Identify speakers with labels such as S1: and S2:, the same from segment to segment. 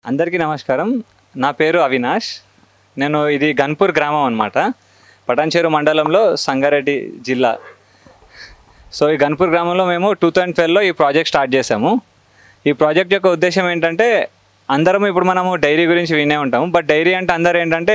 S1: అందరికీ నమస్కారం నా పేరు అవినాష్ నేను ఇది గన్పూర్ గ్రామం అనమాట పటాన్చేరు మండలంలో సంగారెడ్డి జిల్లా సో ఈ గన్పూర్ గ్రామంలో మేము టూ థౌజండ్ ట్వెల్వ్లో ఈ ప్రాజెక్ట్ స్టార్ట్ చేసాము ఈ ప్రాజెక్ట్ యొక్క ఉద్దేశం ఏంటంటే అందరం ఇప్పుడు మనము డైరీ గురించి వినే ఉంటాము బట్ డైరీ అంటే అందరు ఏంటంటే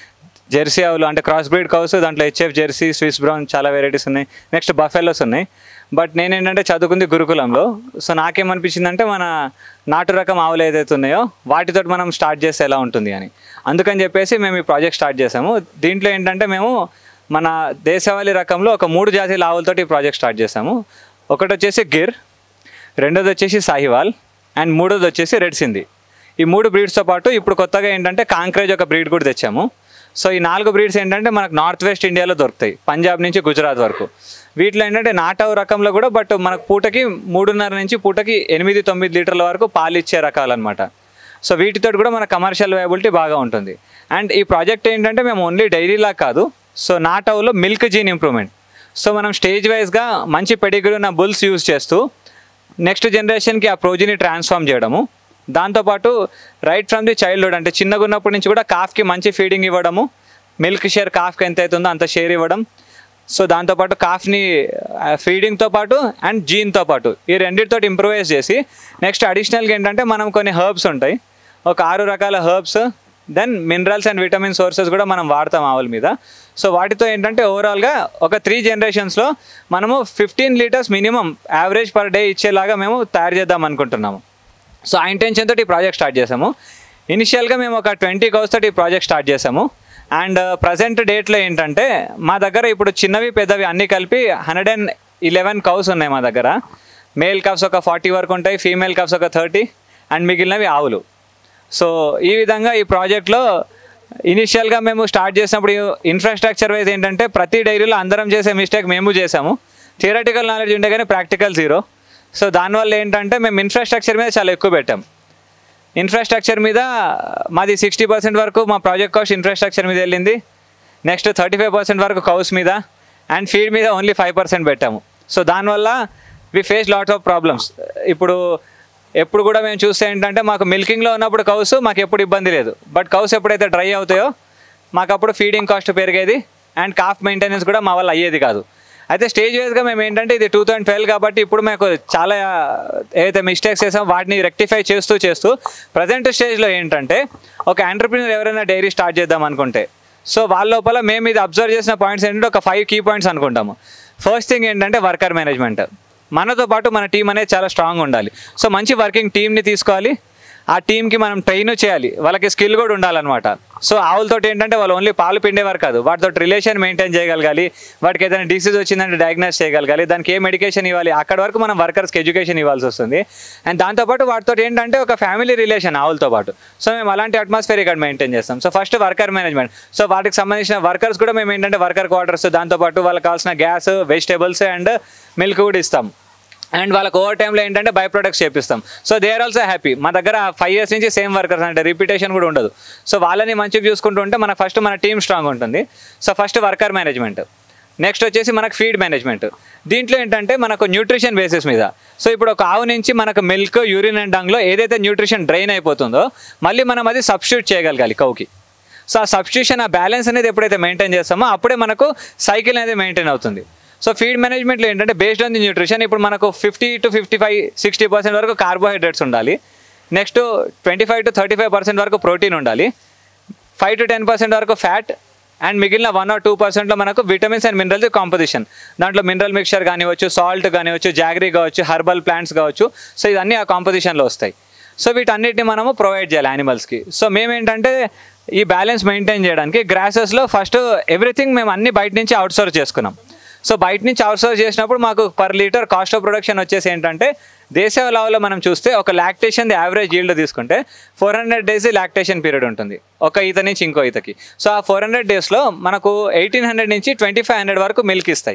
S1: జెర్సీ ఆవులు అంటే క్రాస్ బ్రీడ్ కౌస్ దాంట్లో హెచ్ఎఫ్ జెర్సీ స్విస్ బ్రౌన్ చాలా వెరైటీస్ ఉన్నాయి నెక్స్ట్ బఫెలోస్ ఉన్నాయి బట్ నేనేంటంటే చదువుకుంది గురుకులంలో సో నాకేమనిపించిందంటే మన నాటు రకం ఆవులు ఏదైతే ఉన్నాయో వాటితో మనం స్టార్ట్ చేస్తే ఎలా ఉంటుంది అని అందుకని చెప్పేసి మేము ఈ ప్రాజెక్ట్ స్టార్ట్ చేసాము దీంట్లో ఏంటంటే మేము మన దేశవాళీ రకంలో ఒక మూడు జాతీయ ఆవులతోటి ఈ ప్రాజెక్ట్ స్టార్ట్ చేసాము ఒకటి వచ్చేసి గిర్ రెండోది వచ్చేసి సాహివాల్ అండ్ మూడోది వచ్చేసి రెడ్ సింధి ఈ మూడు బ్రీడ్స్తో పాటు ఇప్పుడు కొత్తగా ఏంటంటే కాంక్రేజ్ ఒక బ్రీడ్ కూడా తెచ్చాము సో ఈ నాలుగు బ్రీడ్స్ ఏంటంటే మనకు నార్త్ వెస్ట్ ఇండియాలో దొరుకుతాయి పంజాబ్ నుంచి గుజరాత్ వరకు వీటిలో ఏంటంటే నాటవు రకంలో కూడా బట్ మనకు పూటకి మూడున్నర నుంచి పూటకి ఎనిమిది తొమ్మిది లీటర్ల వరకు పాలు ఇచ్చే రకాలన్నమాట సో వీటితో కూడా మన కమర్షియల్ వైబిలిటీ బాగా ఉంటుంది అండ్ ఈ ప్రాజెక్ట్ ఏంటంటే మేము ఓన్లీ డైరీలా కాదు సో నాటవులో మిల్క్ జీన్ ఇంప్రూవ్మెంట్ సో మనం స్టేజ్ వైజ్గా మంచి పెడిగ్రీ ఉన్న బుల్స్ యూజ్ చేస్తూ నెక్స్ట్ జనరేషన్కి ఆ ప్రోజిని ట్రాన్స్ఫార్మ్ చేయడము దాంతోపాటు రైట్ ఫ్రమ్ ది చైల్డ్హుడ్ అంటే చిన్నగా ఉన్నప్పటి నుంచి కూడా కాఫ్కి మంచి ఫీడింగ్ ఇవ్వడము మిల్క్ షేర్ కాఫ్కి ఎంత అవుతుందో అంత షేర్ ఇవ్వడం సో దాంతోపాటు కాఫ్ని ఫీడింగ్తో పాటు అండ్ జీన్తో పాటు ఈ రెండింటితో ఇంప్రూవైజ్ చేసి నెక్స్ట్ అడిషనల్గా ఏంటంటే మనం కొన్ని హర్బ్స్ ఉంటాయి ఒక ఆరు రకాల herbs then minerals and vitamin sources కూడా మనం వాడతాం ఆవుల మీద సో వాటితో ఏంటంటే ఓవరాల్గా ఒక త్రీ జనరేషన్స్లో మనము fifteen litres minimum average per day ఇచ్చేలాగా మేము తయారు చేద్దాం అనుకుంటున్నాము సో ఆ ఇంటెన్షన్ తోటి ఈ ప్రాజెక్ట్ స్టార్ట్ చేసాము ఇనిషియల్గా మేము ఒక ట్వంటీ కౌస్ తోటి ఈ ప్రాజెక్ట్ స్టార్ట్ చేసాము అండ్ ప్రజెంట్ డేట్లో ఏంటంటే మా దగ్గర ఇప్పుడు చిన్నవి పెద్దవి అన్నీ కలిపి హండ్రెడ్ అండ్ ఇలెవెన్ కౌస్ ఉన్నాయి మా దగ్గర మేల్ కప్స్ ఒక ఫార్టీ వరకు ఉంటాయి ఫీమేల్ కప్స్ ఒక థర్టీ అండ్ మిగిలినవి ఆవులు సో ఈ విధంగా ఈ ప్రాజెక్ట్లో ఇనిషియల్గా మేము స్టార్ట్ చేసినప్పుడు ఇన్ఫ్రాస్ట్రక్చర్ వైజ్ ఏంటంటే ప్రతి డైరీలో అందరం చేసే మిస్టేక్ మేము చేసాము థియరటికల్ నాలెడ్జ్ ఉండే కానీ ప్రాక్టికల్ జీరో సో దానివల్ల ఏంటంటే మేము ఇన్ఫ్రాస్ట్రక్చర్ మీద చాలా ఎక్కువ పెట్టాం ఇన్ఫ్రాస్ట్రక్చర్ మీద మాది సిక్స్టీ పర్సెంట్ వరకు మా ప్రాజెక్ట్ కాస్ట్ ఇన్ఫ్రాస్ట్రక్చర్ మీద వెళ్ళింది నెక్స్ట్ థర్టీ ఫైవ్ పర్సెంట్ వరకు కౌస్ మీద అండ్ ఫీడ్ మీద ఓన్లీ ఫైవ్ పర్సెంట్ పెట్టాము సో దానివల్ల we face lots of problems ఇప్పుడు ఎప్పుడు కూడా మేము చూస్తే ఏంటంటే మాకు మిల్కింగ్లో ఉన్నప్పుడు కౌస్ మాకు ఎప్పుడు ఇబ్బంది లేదు బట్ కౌస్ ఎప్పుడైతే డ్రై అవుతాయో మాకు అప్పుడు ఫీడింగ్ కాస్ట్ పెరిగేది అండ్ కాఫ్ మెయింటెనెన్స్ కూడా మా వల్ల అయ్యేది కాదు అయితే స్టేజ్ వైజ్గా మేము ఏంటంటే ఇది టూ థౌసండ్ ట్వెల్వ్ కాబట్టి ఇప్పుడు మాకు చాలా ఏదైతే మిస్టేక్స్ చేసామో వాటిని రెక్టిఫై చేస్తూ చేస్తూ ప్రజెంట్ స్టేజ్లో ఏంటంటే ఒక ఎంటర్ప్రినర్ ఎవరైనా డైరీ స్టార్ట్ చేద్దాం అనుకుంటే సో వాళ్ళ లోపల మేము ఇది అబ్జర్వ్ చేసిన పాయింట్స్ ఏంటంటే ఒక ఫైవ్ కీ పాయింట్స్ అనుకుంటాము ఫస్ట్ థింగ్ ఏంటంటే వర్కర్ మేనేజ్మెంట్ మనతో పాటు మన టీం అనేది చాలా స్ట్రాంగ్ ఉండాలి సో మంచి వర్కింగ్ టీంని తీసుకోవాలి ఆ టీంకి మనం ట్రైన్ చేయాలి వాళ్ళకి స్కిల్ కూడా ఉండాలన్నమాట సో ఆవులతో ఏంటంటే వాళ్ళు ఓన్లీ పాలు పిండేవారు కాదు వాటితో రిలేషన్ మెయింటైన్ చేయగలగాలి వాటికి ఏదైనా డిసీజ్ వచ్చిందంటే డయాగ్నోస్ చేయగలగాలి దానికి ఏ మెడికేషన్ ఇవ్వాలి అక్కడ వరకు మనం వర్కర్స్కి ఎడ్యుకేషన్ ఇవ్వాల్సి వస్తుంది అండ్ దాంతోపాటు వాటితో ఏంటంటే ఒక ఫ్యామిలీ రిలేషన్ ఆవులతో పాటు సో మేము అలాంటి అట్మాస్ఫియర్ ఇక్కడ మెయింటైన్ చేస్తాం so first worker management so వాటికి సంబంధించిన వర్కర్స్ కూడా మేము ఏంటంటే వర్కర్ క్వార్టర్స్ దాంతోపాటు వాళ్ళకి కావాల్సిన గ్యాస్ వెజిటేబుల్స్ అండ్ మిల్క్ కూడా ఇస్తాం అండ్ వాళ్ళకి ఓవర్ టైంలో ఏంటంటే బై ప్రొడక్ట్స్ చేపిస్తాం so they are also happy మా దగ్గర ఫైవ్ ఇయర్స్ నుంచి సేమ్ వర్కర్స్ అంటే రిపిటేషన్ కూడా ఉండదు సో వాళ్ళని మంచిగా చూసుకుంటూ ఉంటే మనకు ఫస్ట్ మన టీమ్ స్ట్రాంగ్ ఉంటుంది so first worker management next వచ్చేసి మనకు ఫీడ్ మేనేజ్మెంట్ దీంట్లో ఏంటంటే మనకు న్యూట్రిషన్ బేసిస్ మీద సో ఇప్పుడు ఒక ఆవు నుంచి మనకు మిల్క్ యూరిన్ అండ్ డంగ్లో ఏదైతే న్యూట్రిషన్ డ్రైన్ అయిపోతుందో మళ్ళీ మనం అది సబ్స్టిట్యూట్ చేయగలగాలి కౌకి సో ఆ సబ్స్టిట్యూషన్ ఆ బ్యాలెన్స్ అనేది ఎప్పుడైతే మెయింటైన్ చేస్తామో అప్పుడే మనకు సైకిల్ అనేది మెయింటైన్ అవుతుంది సో ఫీడ్ మేనేజ్మెంట్లో ఏంటంటే బేస్డ్ ఆన్ ది న్యూట్రిషన్ ఇప్పుడు మనకు fifty to fifty five sixty percent వరకు కార్బోహైడ్రేట్స్ ఉండాలి next twenty five to thirty five percent వరకు ప్రోటీన్ ఉండాలి ఫైవ్ టు టెన్ పర్సెంట్ వరకు ఫ్యాట్ అండ్ మిగిలిన వన్ ఆర్ టూ పర్సెంట్లో మనకు విటమిన్స్ అండ్ మినరల్స్ కాంపోజిషన్ దాంట్లో మినరల్ మిక్చర్ కానివచ్చు సాల్ట్ కానివచ్చు జాగరీ కావచ్చు హర్బల్ ప్లాంట్స్ కావచ్చు సో ఇవన్నీ ఆ కాంపోజిషన్లో వస్తాయి సో వీటన్నిటిని మనము ప్రొవైడ్ చేయాలి యానిమల్స్కి సో మేమేంటంటే ఈ బ్యాలెన్స్ మెయింటైన్ చేయడానికి గ్రాసెస్లో ఫస్ట్ ఎవ్రీథింగ్ మేము అన్ని బయట నుంచి అవుట్సోర్స్ చేసుకున్నాం సో బయట నుంచి అవుట్సోర్స్ చేసినప్పుడు మాకు per litre cost of production వచ్చేసి ఏంటంటే దేశ లెవెల్లో మనం చూస్తే ఒక లాక్టేషన్ యావరేజ్ ఈల్డ్ తీసుకుంటే four hundred days lactation period ఉంటుంది ఒక ఈత నుంచి ఇంకో ఈతకి సో ఆ ఫోర్ హండ్రెడ్ డేస్లో మనకు ఎయిటీన్ హండ్రెడ్ నుంచి ట్వంటీ ఫైవ్ హండ్రెడ్ వరకు మిల్క్ ఇస్తాయి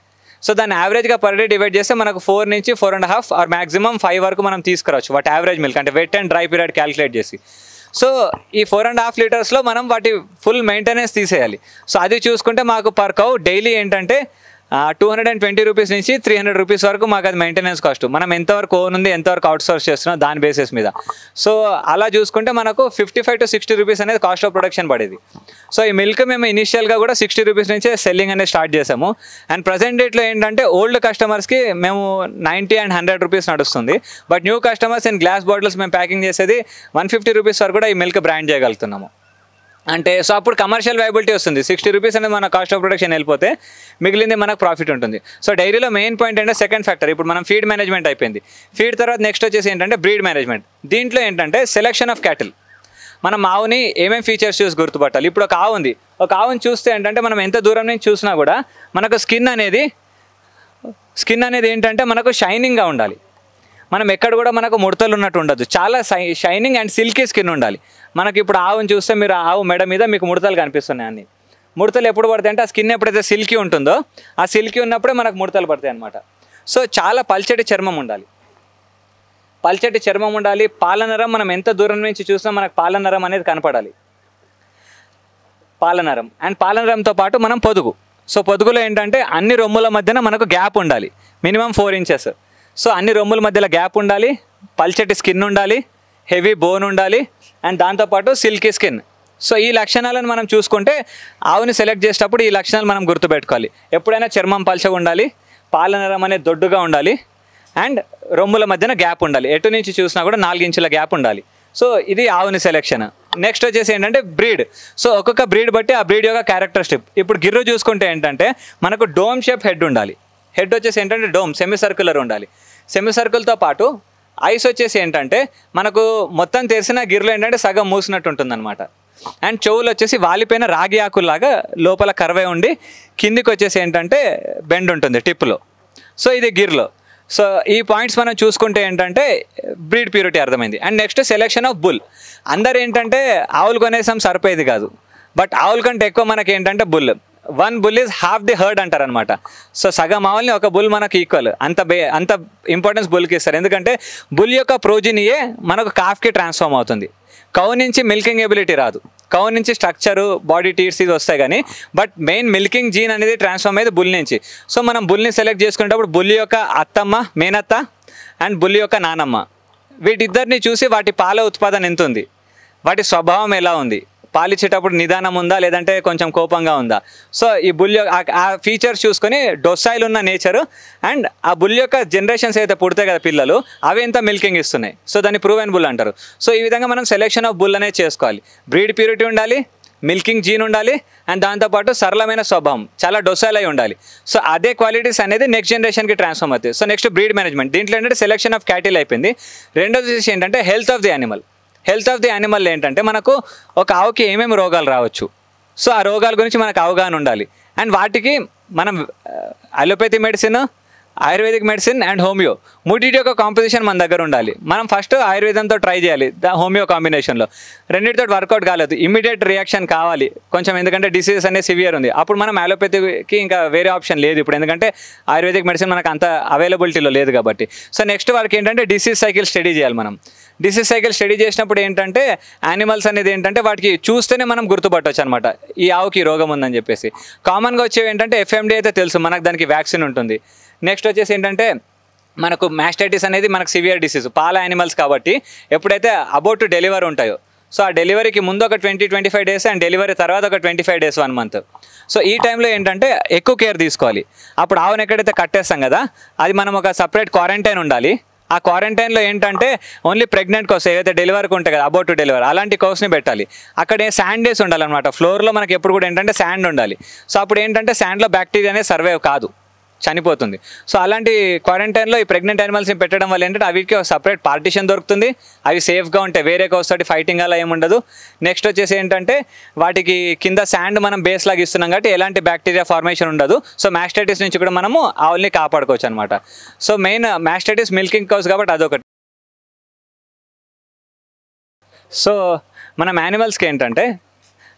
S1: సో దాన్ని యావరేజ్గా పర్ డే డివైడ్ చేస్తే మనకు ఫోర్ నుంచి four and half or maximum five వరకు మనం తీసుకురావచ్చు వాటి యావరేజ్ మిల్క్ అంటే wet and dry period calculate చేసి సో ఈ ఫోర్ అండ్ హాఫ్ లీటర్స్లో మనం వాటి ఫుల్ మెయింటెనెన్స్ తీసేయాలి సో అది చూసుకుంటే మాకు పర్ కౌ డైలీ ఏంటంటే two hundred and twenty rupees నుంచి త్రీ హండ్రెడ్ రూపీస్ వరకు మాకు అది మెయింటెనెన్స్ కాస్ట్ మనం ఎంతవరకు ఓన్ ఉంది ఎంతవరకు అవుట్ సోర్స్ చేస్తున్నాం దాని బేసిస్ మీద సో అలా చూసుకుంటే మనకు fifty five to sixty rupees అనేది కాస్ట్ ఆఫ్ ప్రొడక్షన్ పడేది సో ఈ మిల్క్ మేము ఇనిషియల్గా కూడా సిక్స్టీ రూపీస్ నుంచే సెల్లింగ్ అనేది స్టార్ట్ చేసాము అండ్ ప్రజెంట్ డేట్లో ఏంటంటే ఓల్డ్ కస్టమర్స్కి మేము నైంటీ అండ్ హండ్రెడ్ రూపీస్ నడుస్తుంది but new customers in glass bottles మేము ప్యాకింగ్ చేసేది వన్ ఫిఫ్టీ రూపీస్ వరకు కూడా ఈ మిల్క్ బ్రాండ్ చేయగలుగుతున్నాము అంటే సో అప్పుడు కమర్షియల్ వైబిలిటీ వస్తుంది సిక్స్టీ రూపీస్ అనేది మన కాస్ట్ ఆఫ్ ప్రొడక్షన్ వెళ్ళిపోతే మిగిలింది మనకు ప్రాఫిట్ ఉంటుంది సో డైరీలో మెయిన్ పాయింట్ ఏంటంటే సెకండ్ ఫ్యాక్టర్ ఇప్పుడు మనం ఫీడ్ మేనేజ్మెంట్ అయిపోయింది ఫీడ్ తర్వాత నెక్స్ట్ వచ్చేసి ఏంటంటే బ్రీడ్ మేనేజ్మెంట్ దీంట్లో ఏంటంటే సెలెక్షన్ ఆఫ్ క్యాటిల్ మనం ఆవుని ఏమేమి ఫీచర్స్ చూసి గుర్తుపట్టాలి ఇప్పుడు ఒక ఆవు ఉంది ఒక ఆవుని చూస్తే ఏంటంటే మనం ఎంత దూరం నుంచి చూసినా కూడా మనకు స్కిన్ అనేది స్కిన్ అనేది ఏంటంటే మనకు షైనింగ్గా ఉండాలి మనం ఎక్కడ కూడా మనకు ముడతలు ఉన్నట్టు ఉండదు చాలా shy shining and silky skin ఉండాలి మనకి ఇప్పుడు ఆవుని చూస్తే మీరు ఆ ఆవు మెడ మీద మీకు ముడతలు కనిపిస్తున్నాయి అన్ని ముడతలు ఎప్పుడు పడతాయి అంటే ఆ స్కిన్ ఎప్పుడైతే సిల్కీ ఉంటుందో ఆ సిల్కీ ఉన్నప్పుడే మనకు ముడతలు పడతాయి అనమాట సో చాలా పల్చటి చర్మం ఉండాలి పల్చటి చర్మం ఉండాలి పాలనరం మనం ఎంత దూరం నుంచి చూసినా మనకు పాలనరం అనేది కనపడాలి పాలనరం అండ్ పాలనరంతో పాటు మనం పొదుగు సో పొదుగులో ఏంటంటే అన్ని రొమ్ముల మధ్యన మనకు గ్యాప్ ఉండాలి మినిమం ఫోర్ ఇంచెస్ సో అన్ని రొమ్ముల మధ్యలో గ్యాప్ ఉండాలి పల్చటి స్కిన్ ఉండాలి హెవీ బోన్ ఉండాలి అండ్ దాంతోపాటు సిల్కీ స్కిన్ సో ఈ లక్షణాలను మనం చూసుకుంటే ఆవుని సెలెక్ట్ చేసేటప్పుడు ఈ లక్షణాలు మనం గుర్తుపెట్టుకోవాలి ఎప్పుడైనా చర్మం పల్చగా ఉండాలి పాలనరం అనేది దొడ్డుగా ఉండాలి అండ్ రొమ్ముల మధ్యన గ్యాప్ ఉండాలి ఎటు నుంచి చూసినా కూడా నాలుగు ఇంచుల గ్యాప్ ఉండాలి సో ఇది ఆవుని సెలెక్షన్ నెక్స్ట్ వచ్చేసి ఏంటంటే బ్రీడ్ సో ఒక్కొక్క బ్రీడ్ బట్టి ఆ బ్రీడ్ యొక్క క్యారెక్టరిస్టిక్ ఇప్పుడు గిర్రు చూసుకుంటే ఏంటంటే మనకు డోమ్ షేప్ హెడ్ ఉండాలి హెడ్ వచ్చేసి ఏంటంటే డోమ్ సెమీ సర్క్యులర్ ఉండాలి సెమీ సర్కిల్తో పాటు ఐస్ వచ్చేసి ఏంటంటే మనకు మొత్తం తెరిసిన గిర్రెలు ఏంటంటే సగం మూసినట్టు ఉంటుందన్నమాట అండ్ చెవులు వచ్చేసి వాలిపోయిన రాగి ఆకుల్లాగా లోపల కర్వే ఉండి కిందికి వచ్చేసి ఏంటంటే బెండ్ ఉంటుంది టిప్లో సో ఇది గిర్లో సో ఈ పాయింట్స్ మనం చూసుకుంటే ఏంటంటే బ్రీడ్ ప్యూరిటీ అర్థమైంది and next selection of bull అందరు ఏంటంటే ఆవులు కొనేసాం సరిపోయేది కాదు బట్ ఆవుల కంటే ఎక్కువ మనకి ఏంటంటే bull one bull is half the herd అంటారు అనమాట సో సగం ఆవుల్ని ఒక బుల్ మనకు ఈక్వల్ అంత బే అంత ఇంపార్టెన్స్ బుల్కి ఇస్తారు ఎందుకంటే బుల్ యొక్క ప్రోజినియే మనకు కాఫ్కి ట్రాన్స్ఫార్మ్ అవుతుంది కౌ నుంచి మిల్కింగ్ ఎబిలిటీ రాదు కౌ నుంచి స్ట్రక్చరు బాడీ టీర్స్ ఇది వస్తాయి కానీ బట్ మెయిన్ మిల్కింగ్ జీన్ అనేది ట్రాన్స్ఫార్మ్ అయ్యేది బుల్ నుంచి సో మనం బుల్ని సెలెక్ట్ చేసుకునేటప్పుడు బుల్ యొక్క అత్తమ్మ మేనత్త అండ్ బుల్ యొక్క నానమ్మ వీటిద్దరిని చూసి వాటి పాల ఉత్పాదన ఎంత ఉంది వాటి స్వభావం ఎలా ఉంది పాలిచ్చేటప్పుడు నిదానం ఉందా లేదంటే కొంచెం కోపంగా ఉందా సో ఈ బుల్ యొక్క ఆ- ఆ ఫీచర్స్ చూసుకొని డొస్సైల్ ఉన్న నేచర్ అండ్ ఆ బుల్ యొక్క జనరేషన్స్ అయితే పుడతాయి కదా పిల్లలు అవి ఎంత మిల్కింగ్ ఇస్తున్నాయి సో దాన్ని ప్రూవ్ అండ్ బుల్ అంటారు సో ఈ విధంగా మనం సెలెక్షన్ ఆఫ్ బుల్ అనేది చేసుకోవాలి బ్రీడ్ ప్యూరిటీ ఉండాలి మిల్కింగ్ జీన్ ఉండాలి అండ్ దాంతోపాటు సరళమైన స్వభావం చాలా డొసైల్ అయి ఉండాలి సో అదే క్వాలిటీస్ అనేది నెక్స్ట్ జనరేషన్కి ట్రాన్స్ఫార్మ్ అవుతాయి సో నెక్స్ట్ బ్రీడ్ మేనేజ్మెంట్ దీంట్లో ఏంటంటే సెలెక్షన్ ఆఫ్ క్యాటిల్ అయిపోయింది రెండోది వచ్చేసి ఏంటంటే health of the animal health of the animal ఏంటంటే మనకు ఒక ఆవుకి ఏమేమి రోగాలు రావచ్చు సో ఆ రోగాల గురించి మనకు అవగాహన ఉండాలి అండ్ వాటికి మనం allopathy medicine ayurvedic medicine and homeo మూడింటి యొక్క కాంపోజిషన్ మన దగ్గర ఉండాలి మనం ఫస్ట్ ఆయుర్వేదంతో ట్రై చేయాలి ద హోమియో కాంబినేషన్లో రెండింటితో వర్కౌట్ కాలేదు ఇమ్మీడియట్ రియాక్షన్ కావాలి కొంచెం ఎందుకంటే డిసీజెస్ అనేది సివియర్ ఉంది అప్పుడు మనం అలోపతికి ఇంకా వేరే ఆప్షన్ లేదు ఇప్పుడు ఎందుకంటే ఆయుర్వేదిక్ మెడిసిన్ మనకు అంత అవైలబిలిటీలో లేదు కాబట్టి సో నెక్స్ట్ వాళ్ళకి ఏంటంటే డిసీజ్ సైకిల్ స్టడీ చేయాలి మనం డిసీజ్ సైకిల్ స్టడీ చేసినప్పుడు ఏంటంటే యానిమల్స్ అనేది ఏంటంటే వాటికి చూస్తేనే మనం గుర్తుపట్టవచ్చు అనమాట ఈ ఆవుకి ఈ రోగం ఉందని చెప్పేసి కామన్గా వచ్చేవి ఏంటంటే ఎఫ్ఎండి అయితే తెలుసు మనకు దానికి వ్యాక్సిన్ ఉంటుంది నెక్స్ట్ వచ్చేసి ఏంటంటే మనకు మ్యాస్టైటిస్ అనేది మనకు సివియర్ డిసీజ్ పాల యానిమల్స్ కాబట్టి ఎప్పుడైతే అబౌట్ డెలివరీ ఉంటాయో సో ఆ డెలివరీకి ముందు ఒక twenty twenty five days and delivery తర్వాత ఒక twenty five days one month so ఈ టైంలో ఏంటంటే ఎక్కువ కేర్ తీసుకోవాలి అప్పుడు ఆవును ఎక్కడైతే కట్టేస్తాం కదా అది మనం ఒక సపరేట్ క్వారంటైన్ ఉండాలి ఆ క్వారంటైన్లో ఏంటంటే ఓన్లీ ప్రెగ్నెంట్ కోర్స్ ఏదైతే డెలివరీకి ఉంటాయి కదా అబౌట్ టు డెలివరీ అలాంటి కోర్స్ని పెట్టాలి అక్కడ శాండ్ డేస్ ఉండాలన్నమాట ఫ్లోర్లో మనకి ఎప్పుడు కూడా ఏంటంటే శాండ్ ఉండాలి సో అప్పుడు ఏంటంటే శాండ్లో బ్యాక్టీరియా అనేది సర్వైవ్ కాదు చనిపోతుంది సో అలాంటి క్వారంటైన్లో ఈ ప్రెగ్నెంట్ యానిమల్స్ని పెట్టడం వల్ల ఏంటంటే అవికి ఒక సపరేట్ పార్టిషన్ దొరుకుతుంది అవి సేఫ్గా ఉంటాయి వేరే కోస్తోటి ఫైటింగ్ అలా ఏముండదు నెక్స్ట్ వచ్చేసి ఏంటంటే వాటికి కింద శాండ్ మనం బేస్ లాగా ఇస్తున్నాం కాబట్టి ఎలాంటి బ్యాక్టీరియా ఫార్మేషన్ ఉండదు సో మ్యాస్టైటిస్ నుంచి కూడా మనము ఆవుల్ని కాపాడుకోవచ్చు అనమాట so main mastitis milking cows కాబట్టి అదొకటి సో మనం యానిమల్స్కి ఏంటంటే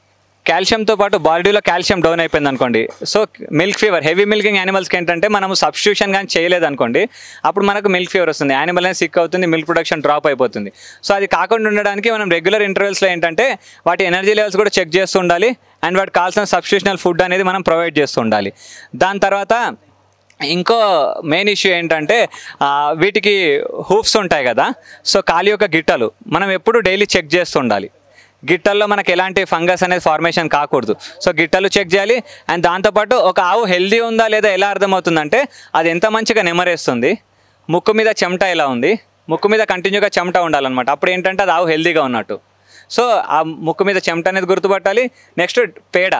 S1: కాల్షియంతో పాటు బాడీలో కాల్షియం డౌన్ అయిపోయింది అనుకోండి so milk fever heavy milking యానిమల్స్కి ఏంటంటే మనము సబ్స్టిట్యూషన్ కానీ చేయలేదు అనుకోండి అప్పుడు మనకు మిల్క్ ఫీవర్ వస్తుంది యానిమల్ అనేది సిక్ అవుతుంది మిల్క్ ప్రొడక్షన్ డ్రాప్ అయిపోతుంది సో అది కాకుండా ఉండడానికి మనం రెగ్యులర్ ఇంటర్వెల్స్లో ఏంటంటే వాటి ఎనర్జీ లెవెల్స్ కూడా చెక్ చేస్తూ ఉండాలి అండ్ వాటికి కావాల్సిన సబ్స్టిట్యూషనల్ ఫుడ్ అనేది మనం ప్రొవైడ్ చేస్తూ ఉండాలి దాని తర్వాత ఇంకో మెయిన్ ఇష్యూ ఏంటంటే ఆ, వీటికి హూఫ్స్ ఉంటాయి కదా సో కాలి యొక్క గిట్టలు మనం ఎప్పుడు డైలీ చెక్ చేస్తూ ఉండాలి గిట్టల్లో మనకి ఎలాంటి ఫంగస్ అనేది ఫార్మేషన్ కాకూడదు సో గిట్టలు చెక్ చేయాలి అండ్ దాంతోపాటు ఒక ఆవు హెల్దీ ఉందా లేదా ఎలా అర్థమవుతుందంటే అది ఎంత మంచిగా నెమరేస్తుంది ముక్కు మీద చెమట ఎలా ఉంది ముక్కు మీద కంటిన్యూగా చెమట ఉండాలన్నమాట అప్పుడు ఏంటంటే అది ఆవు హెల్దీగా ఉన్నట్టు సో ఆ ముక్కు మీద చెమట అనేది గుర్తుపట్టాలి నెక్స్ట్ పేడ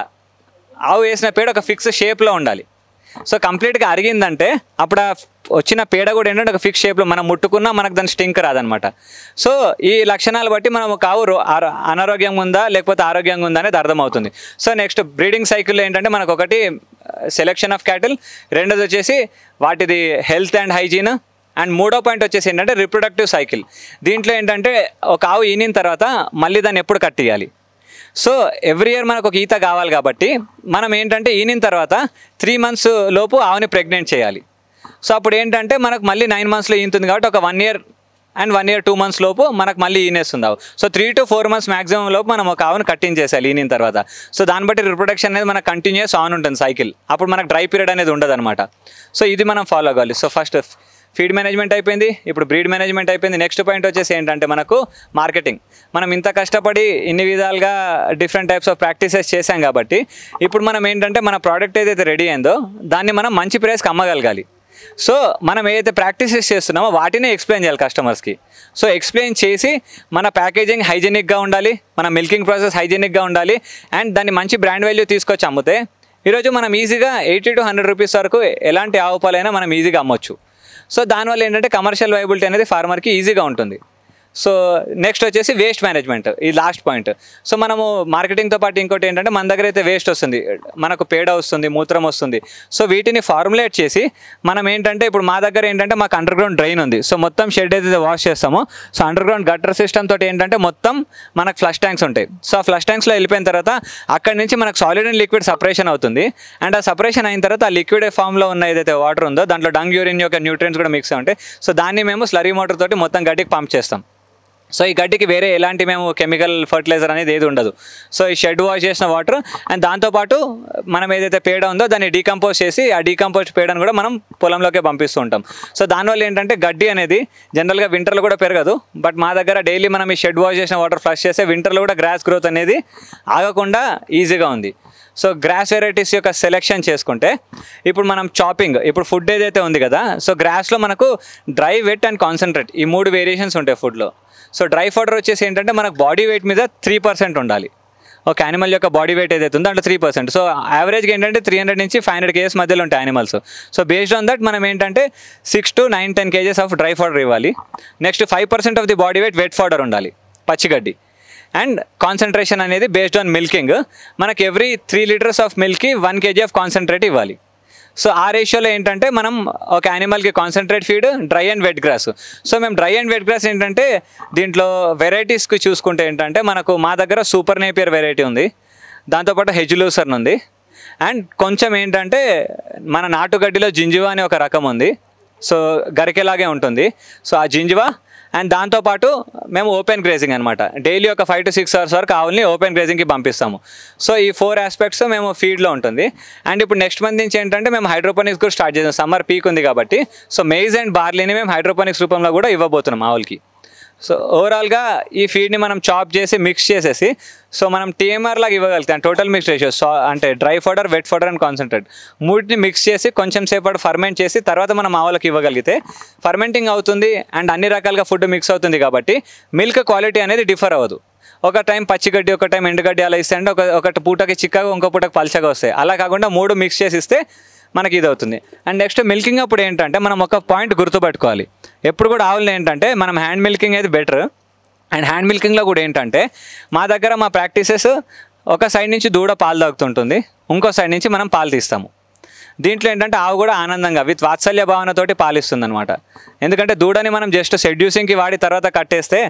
S1: ఆవు వేసిన పేడ ఒక ఫిక్స్ షేప్లో ఉండాలి సో కంప్లీట్గా అరిగిందంటే అప్పుడు ఆ వచ్చిన పేడ కూడా ఏంటంటే ఒక ఫిక్స్ షేప్లో మనం ముట్టుకున్నా మనకు దాని స్టింక్ రాదనమాట సో ఈ లక్షణాలు బట్టి మనం ఒక ఆవు రో- ఆరో- అనారోగ్యంగా ఉందా లేకపోతే ఆరోగ్యంగా ఉందా అనేది అర్థమవుతుంది సో నెక్స్ట్ బ్రీడింగ్ సైకిల్లో ఏంటంటే మనకు ఒకటి సెలెక్షన్ ఆఫ్ క్యాటిల్ రెండోది వచ్చేసి వాటిది హెల్త్ అండ్ హైజీన్ అండ్ మూడో పాయింట్ వచ్చేసి ఏంటంటే రిప్రొడక్టివ్ సైకిల్ దీంట్లో ఏంటంటే ఒక ఆవు ఈనిన తర్వాత మళ్ళీ దాన్ని ఎప్పుడు కట్టియాలి సో ఎవ్రీ ఇయర్ మనకు ఒక ఈత కావాలి కాబట్టి మనం ఏంటంటే ఈనిన తర్వాత త్రీ మంత్స్ లోపు ఆవుని ప్రెగ్నెంట్ చేయాలి సో అప్పుడు ఏంటంటే మనకు మళ్ళీ నైన్ మంత్స్లో ఈనుతుంది కాబట్టి ఒక one year and one year two months లోపు మనకు మళ్ళీ ఈనేస్తుంది ఆవు so three to four months maximum లోపు మనం ఒక ఆవును కట్టించేసాలి ఈనిన తర్వాత సో దాన్ని బట్టి రిప్రొడక్షన్ అనేది మనకు కంటిన్యూస్ ఆన్ ఉంటుంది సైకిల్ అప్పుడు మనకు డ్రై పీరియడ్ అనేది ఉండదు అనమాట సో ఇది మనం ఫాలో అవ్వాలి సో ఫస్ట్ ఫీడ్ మేనేజ్మెంట్ అయిపోయింది ఇప్పుడు బ్రీడ్ మేనేజ్మెంట్ అయిపోయింది నెక్స్ట్ పాయింట్ వచ్చేసి ఏంటంటే మనకు మార్కెటింగ్ మనం ఇంత కష్టపడి ఇన్ని విధాలుగా డిఫరెంట్ టైప్స్ ఆఫ్ ప్రాక్టీసెస్ చేశాం కాబట్టి ఇప్పుడు మనం ఏంటంటే మన ప్రోడక్ట్ ఏదైతే రెడీ అయిందో దాన్ని మనం మంచి ప్రైస్కి అమ్మగలగాలి సో మనం ఏదైతే ప్రాక్టీసెస్ చేస్తున్నామో వాటిని ఎక్స్ప్లెయిన్ చేయాలి కస్టమర్స్కి సో ఎక్స్ప్లెయిన్ చేసి మన ప్యాకేజింగ్ హైజెనిక్గా ఉండాలి మన మిల్కింగ్ ప్రాసెస్ హైజెనిక్గా ఉండాలి అండ్ దాన్ని మంచి బ్రాండ్ వాల్యూ తీసుకొచ్చి అమ్మితే ఈరోజు మనం ఈజీగా ఎయిటీ టు హండ్రెడ్ రూపీస్ వరకు ఎలాంటి ఆవు పాలైనా మనం ఈజీగా అమ్మొచ్చు సో దానివల్ల ఏంటంటే కమర్షియల్ వైబిలిటీ అనేది ఫార్మర్కి ఈజీగా ఉంటుంది సో నెక్స్ట్ వచ్చేసి వేస్ట్ మేనేజ్మెంట్ ఇది లాస్ట్ పాయింట్ సో మనము మార్కెటింగ్తో పాటు ఇంకోటి ఏంటంటే మన దగ్గర అయితే వేస్ట్ వస్తుంది మనకు పేడ వస్తుంది మూత్రం వస్తుంది సో వీటిని ఫార్ములేట్ చేసి మనం ఏంటంటే ఇప్పుడు మా దగ్గర ఏంటంటే మాకు అండర్ గ్రౌండ్ డ్రైన్ ఉంది సో మొత్తం షెడ్ ఏదైతే వాష్ చేస్తామో so underground gutter system తోటి ఏంటంటే మొత్తం మనకు ఫ్లష్ ట్యాంక్స్ ఉంటాయి సో ఆ ఫ్లష్ ట్యాంక్స్లో వెళ్ళిపోయిన తర్వాత అక్కడి నుంచి మనకు సాలిడ్ అండ్ లిక్విడ్ సపరేషన్ అవుతుంది అండ్ ఆ సపరేషన్ అయిన తర్వాత ఆ లిక్విడ్ ఫామ్లో ఉన్న ఏదైతే వాటర్ ఉందో దాంట్లో డంగ్ యూరిన్ యొక్క న్యూట్రియన్స్ కూడా మిక్స్ ఉంటాయి సో దాన్ని మేము స్లరీ మోటార్ తోటి మొత్తం గడ్డికి పంప్ చేస్తాం సో ఈ గడ్డికి వేరే ఎలాంటి మేము కెమికల్ ఫర్టిలైజర్ అనేది ఏది ఉండదు సో ఈ షెడ్ వాష్ చేసిన వాటర్ అండ్ దాంతోపాటు మనం ఏదైతే పేడ ఉందో దాన్ని డీకంపోజ్ చేసి ఆ డీకంపోజ్ పేడను కూడా మనం పొలంలోకే పంపిస్తూ ఉంటాం సో దానివల్ల ఏంటంటే గడ్డి అనేది జనరల్గా వింటర్లో కూడా పెరగదు బట్ మా దగ్గర డైలీ మనం ఈ షెడ్ వాష్ చేసిన వాటర్ ఫ్లష్ చేస్తే వింటర్లో కూడా గ్రాస్ గ్రోత్ అనేది ఆగకుండా ఈజీగా ఉంది సో గ్రాస్ వెరైటీస్ యొక్క సెలెక్షన్ చేసుకుంటే ఇప్పుడు మనం చాపింగ్ ఇప్పుడు ఫుడ్ ఏదైతే ఉంది కదా సో గ్రాస్లో మనకు డ్రై వెట్ అండ్ కాన్సన్ట్రేట్ ఈ మూడు వేరియేషన్స్ ఉంటాయి ఫుడ్లో సో డ్రై ఫోడర్ వచ్చేసి ఏంటంటే మనకు బాడీ వెయిట్ మీద త్రీ పర్సెంట్ ఉండాలి ఒక యానిమల్ యొక్క బాడీ వెయిట్ ఏదైతే ఉందో దాంట్లో త్రీ పర్సెంట్ సో యావరేజ్గా ఏంటంటే త్రీ హండ్రెడ్ నుంచి ఫైవ్ హండ్రెడ్ కేజెస్ మధ్యలో ఉంటాయి animals so based on that మనం ఏంటంటే six to nine ten kgs of dry fodder ఇవ్వాలి next five percent of the body weight wet fodder ఉండాలి పచ్చిగడ్డి అండ్ కాన్సన్ట్రేషన్ అనేది బేస్డ్ ఆన్ మిల్కింగ్ మనకి ఎవ్రీ త్రీ లీటర్స్ ఆఫ్ మిల్క్కి one kg of concentrate ఇవ్వాలి సో ఆ రేషియోలో ఏంటంటే మనం ఒక యానిమల్కి concentrate feed dry and wet grass so మేము డ్రై అండ్ వెట్ గ్రాస్ ఏంటంటే దీంట్లో వెరైటీస్కి చూసుకుంటే ఏంటంటే మనకు మా దగ్గర సూపర్ నేపియర్ వెరైటీ ఉంది దాంతోపాటు హెజ్లూసర్న్ ఉంది అండ్ కొంచెం ఏంటంటే మన నాటుగడ్డిలో జింజువా అనే ఒక రకం ఉంది సో గరికెలాగే ఉంటుంది సో ఆ జింజువా అండ్ దాంతోపాటు మేము ఓపెన్ గ్రేజింగ్ అనమాట డైలీ ఒక ఫైవ్ టు సిక్స్ అవర్స్ వరకు ఆవుల్ని ఓపెన్ గ్రేజింగ్కి పంపిస్తాము సో ఈ ఫోర్ ఆస్పెక్ట్స్ మేము ఫీడ్లో ఉంటుంది అండ్ ఇప్పుడు నెక్స్ట్ మంత్ నుంచి ఏంటంటే మేము హైడ్రోపోనిక్స్ కూడా స్టార్ట్ చేసాం సమ్మర్ పీక్ ఉంది కాబట్టి సో మెయిజ్ అండ్ బార్లీని మేము హైడ్రోపోనిక్స్ రూపంలో కూడా ఇవ్వబోతున్నాం ఆవులకి సో ఓవరాల్గా ఈ ఫీడ్ని మనం చాప్ చేసి మిక్స్ చేసేసి సో మనం టీఎంఆర్ లాగా ఇవ్వగలుగుతాం టోటల్ మిక్స్ రేషియో సో అంటే dry fodder wet fodder and concentrate మూటిని మిక్స్ చేసి కొంచెం సేపటి ఫర్మెంట్ చేసి తర్వాత మనం ఆవులకు ఇవ్వగలిగితే ఫర్మెంటింగ్ అవుతుంది అండ్ అన్ని రకాలుగా ఫుడ్ మిక్స్ అవుతుంది కాబట్టి మిల్క్ క్వాలిటీ అనేది డిఫర్ అవ్వదు ఒక టైం పచ్చిగడ్డి ఒక టైం ఎండుగడ్డి అలా ఇస్తే అంటే ఒక ఒక పూటకి చిక్కగా ఇంకో పూటకి పలచగా వస్తాయి అలా కాకుండా మూడు మిక్స్ చేసి ఇస్తే మనకి ఇది అవుతుంది అండ్ నెక్స్ట్ మిల్కింగ్ అప్పుడు ఏంటంటే మనం ఒక పాయింట్ గుర్తుపెట్టుకోవాలి ఎప్పుడు కూడా ఆవులు ఏంటంటే మనం హ్యాండ్ మిల్కింగ్ అయితే బెటర్ అండ్ హ్యాండ్ మిల్కింగ్లో కూడా ఏంటంటే మా దగ్గర మా ప్రాక్టీసెస్ ఒక సైడ్ నుంచి దూడ పాలు తాగుతుంటుంది ఇంకో సైడ్ నుంచి మనం పాలు తీస్తాము దీంట్లో ఏంటంటే ఆవు కూడా ఆనందంగా విత్ వాత్సల్య భావనతోటి పాలిస్తుంది అనమాట ఎందుకంటే దూడని మనం జస్ట్ సెడ్యూసింగ్కి వాడి తర్వాత కట్టేస్తే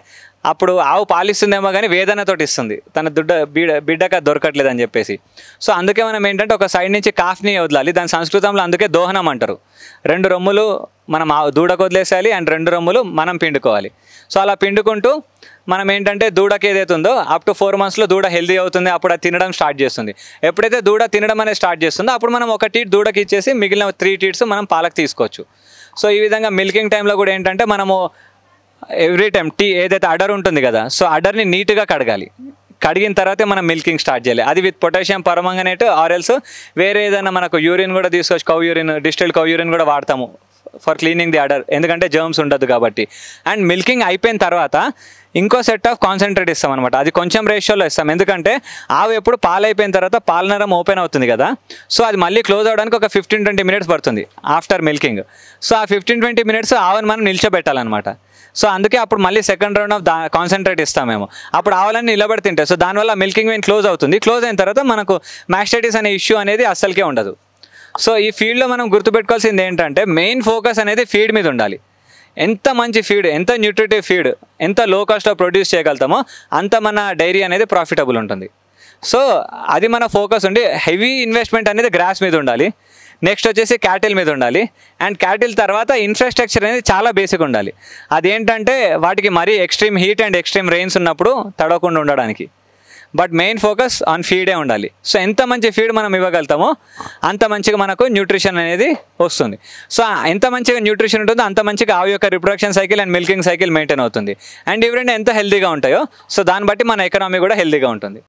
S1: అప్పుడు ఆవు పాలిస్తుందేమో కానీ వేదనతోటి ఇస్తుంది తన దుడ్డ బిడ్డ బిడ్డక దొరకట్లేదు అని చెప్పేసి సో అందుకే మనం ఏంటంటే ఒక సైడ్ నుంచి కాఫ్ని వదలాలి దాని సంస్కృతంలో అందుకే దోహనం అంటారు రెండు రొమ్ములు మనం ఆ దూడకు వదిలేసేయాలి అండ్ రెండు రొమ్ములు మనం పిండుకోవాలి సో అలా పిండుకుంటూ మనం ఏంటంటే దూడకి ఏదైతే ఉందో అప్ టు ఫోర్ మంత్స్లో దూడ హెల్దీ అవుతుంది అప్పుడు అది తినడం స్టార్ట్ చేస్తుంది ఎప్పుడైతే దూడ తినడం అనేది స్టార్ట్ చేస్తుందో అప్పుడు మనం ఒక టీట్ దూడకి ఇచ్చేసి మిగిలిన త్రీ టీట్స్ మనం పాలకు తీసుకోవచ్చు సో ఈ విధంగా మిల్కింగ్ టైంలో కూడా ఏంటంటే మనము ఎవ్రీ టైం టీ ఏదైతే అడర్ ఉంటుంది కదా సో అడర్ని నీట్గా కడగాలి కడిగిన తర్వాతే మనం మిల్కింగ్ స్టార్ట్ చేయాలి అది విత్ పొటాషియం పరమంగనేట్ ఆరెల్స్ వేరే ఏదైనా మనకు యూరిన్ కూడా తీసుకొచ్చి cow urine distil cow urine కూడా వాడతాము ఫర్ క్లీనింగ్ ది అడర్ ఎందుకంటే జర్మ్స్ ఉండదు కాబట్టి అండ్ మిల్కింగ్ అయిపోయిన తర్వాత ఇంకో సెట్ ఆఫ్ కాన్సన్ట్రేట్ ఇస్తాం అనమాట అది కొంచెం రేషియోలో ఇస్తాం ఎందుకంటే ఆవు ఎప్పుడు పాలు అయిపోయిన తర్వాత పాలనరం ఓపెన్ అవుతుంది కదా సో అది మళ్ళీ క్లోజ్ అవడానికి ఒక ఫిఫ్టీన్ ట్వంటీ మినిట్స్ పడుతుంది ఆఫ్టర్ మిల్కింగ్ సో ఆ ఫిఫ్టీన్ ట్వంటీ మినిట్స్ ఆవుని మనం నిల్చోబెట్టాలన్నమాట సో అందుకే అప్పుడు మళ్ళీ second round of the concentrate ఇస్తాం మేము అప్పుడు ఆవాలని నిలబడి తింటాయి సో దానివల్ల మిల్కింగ్ వెయిన్ క్లోజ్ అవుతుంది క్లోజ్ అయిన తర్వాత మనకు మ్యాస్టైటిస్ అనే ఇష్యూ అనేది అస్సలకే ఉండదు సో ఈ ఫీల్డ్లో మనం గుర్తుపెట్టుకోవాల్సింది ఏంటంటే మెయిన్ ఫోకస్ అనేది ఫీడ్ మీద ఉండాలి ఎంత మంచి ఫీడ్ ఎంత న్యూట్రిటివ్ ఫీడ్ ఎంత లో కాస్ట్లో ప్రొడ్యూస్ చేయగలుగుతామో అంత మన డైరీ అనేది ప్రాఫిటబుల్ ఉంటుంది సో అది మన ఫోకస్ ఉండి హెవీ ఇన్వెస్ట్మెంట్ అనేది గ్రాస్ మీద ఉండాలి నెక్స్ట్ వచ్చేసి క్యాటిల్ మీద ఉండాలి అండ్ క్యాటిల్ తర్వాత ఇన్ఫ్రాస్ట్రక్చర్ అనేది చాలా బేసిక్ ఉండాలి అదేంటంటే వాటికి మరీ extreme heat and extreme rains ఉన్నప్పుడు తడవకుండా ఉండడానికి బట్ మెయిన్ ఫోకస్ ఆన్ ఫీడే ఉండాలి సో ఎంత మంచి ఫీడ్ మనం ఇవ్వగలుగుతామో అంత మంచిగా మనకు న్యూట్రిషన్ అనేది వస్తుంది సో ఎంత మంచిగా న్యూట్రిషన్ ఉంటుందో అంత మంచిగా ఆవు యొక్క reproduction cycle and milking cycle maintain అవుతుంది అండ్ ఇవి రెండు ఎంత హెల్తీగా ఉంటాయో సో దాన్ని బట్టి మన ఎకనామీ కూడా హెల్తీగా ఉంటుంది